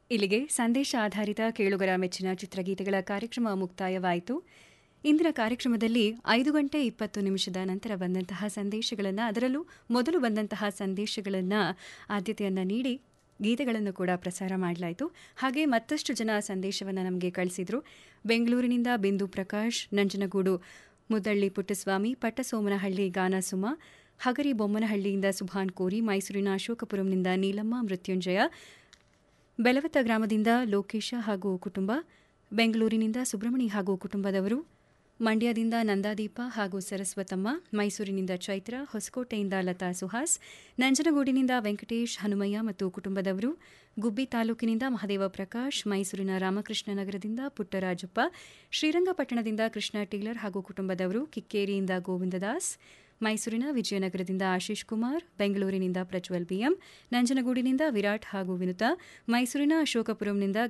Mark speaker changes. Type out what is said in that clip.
Speaker 1: ಇಲ್ಲಿಗೆ ಸಂದೇಶ ಆಧಾರಿತ ಕೇಳುಗರ ಮೆಚ್ಚಿನ ಚಿತ್ರಗೀತೆಗಳ ಕಾರ್ಯಕ್ರಮ ಮುಕ್ತಾಯವಾಯಿತು ಇಂದಿನ ಕಾರ್ಯಕ್ರಮದಲ್ಲಿ ಐದು ಗಂಟೆ ಇಪ್ಪತ್ತು ನಿಮಿಷದ ನಂತರ ಬಂದಂತಹ ಸಂದೇಶಗಳನ್ನು ಅದರಲ್ಲೂ ಮೊದಲು ಬಂದಂತಹ ಸಂದೇಶಗಳನ್ನು ಆದ್ಯತೆಯನ್ನು ನೀಡಿ ಗೀತೆಗಳನ್ನು ಕೂಡ ಪ್ರಸಾರ ಮಾಡಲಾಯಿತು ಹಾಗೆ ಮತ್ತಷ್ಟು ಜನ ಸಂದೇಶವನ್ನು ನಮಗೆ ಕಳಿಸಿದರು ಬೆಂಗಳೂರಿನಿಂದ ಬಿಂದು ಪ್ರಕಾಶ್ ನಂಜನಗೂಡು ಮುದ್ದಳ್ಳಿ ಪುಟ್ಟಸ್ವಾಮಿ ಪಟ್ಟಸೋಮನಹಳ್ಳಿ ಗಾನಸುಮ ಹಗರಿ ಬೊಮ್ಮನಹಳ್ಳಿಯಿಂದ ಸುಭಾನ್ ಕೋರಿ ಮೈಸೂರಿನ ಅಶೋಕಪುರಂನಿಂದ ನೀಲಮ್ಮ ಮೃತ್ಯುಂಜಯ ಬೆಲವತ್ತ ಗ್ರಾಮದಿಂದ ಲೋಕೇಶ ಹಾಗೂ ಕುಟುಂಬ ಬೆಂಗಳೂರಿನಿಂದ ಸುಬ್ರಹ್ಮಣಿ ಹಾಗೂ ಕುಟುಂಬದವರು ಮಂಡ್ಯದಿಂದ ನಂದಾದೀಪ ಹಾಗೂ ಸರಸ್ವತಮ್ಮ ಮೈಸೂರಿನಿಂದ ಚೈತ್ರ ಹೊಸಕೋಟೆಯಿಂದ ಲತಾ ಸುಹಾಸ್ ನಂಜನಗೂಡಿನಿಂದ ವೆಂಕಟೇಶ್ ಹನುಮಯ್ಯ ಮತ್ತು ಕುಟುಂಬದವರು ಗುಬ್ಬಿ ತಾಲೂಕಿನಿಂದ ಮಹದೇವ ಪ್ರಕಾಶ್ ಮೈಸೂರಿನ ರಾಮಕೃಷ್ಣ ನಗರದಿಂದ ಪುಟ್ಟರಾಜಪ್ಪ ಶ್ರೀರಂಗಪಟ್ಟಣದಿಂದ ಕೃಷ್ಣ ಟೀಲರ್ ಹಾಗೂ ಕುಟುಂಬದವರು ಕಿಕ್ಕೇರಿಯಿಂದ ಗೋವಿಂದದಾಸ್ ಮೈಸೂರಿನ ವಿಜಯನಗರದಿಂದ ಆಶೀಶ್ ಕುಮಾರ್ ಬೆಂಗಳೂರಿನಿಂದ ಪ್ರಜ್ವಲ್ ಬಿಎಂ ನಂಜನಗೂಡಿನಿಂದ ವಿರಾಟ್ ಹಾಗೂ ವಿನುತಾ ಮೈಸೂರಿನ ಅಶೋಕಪುರಂನಿಂದ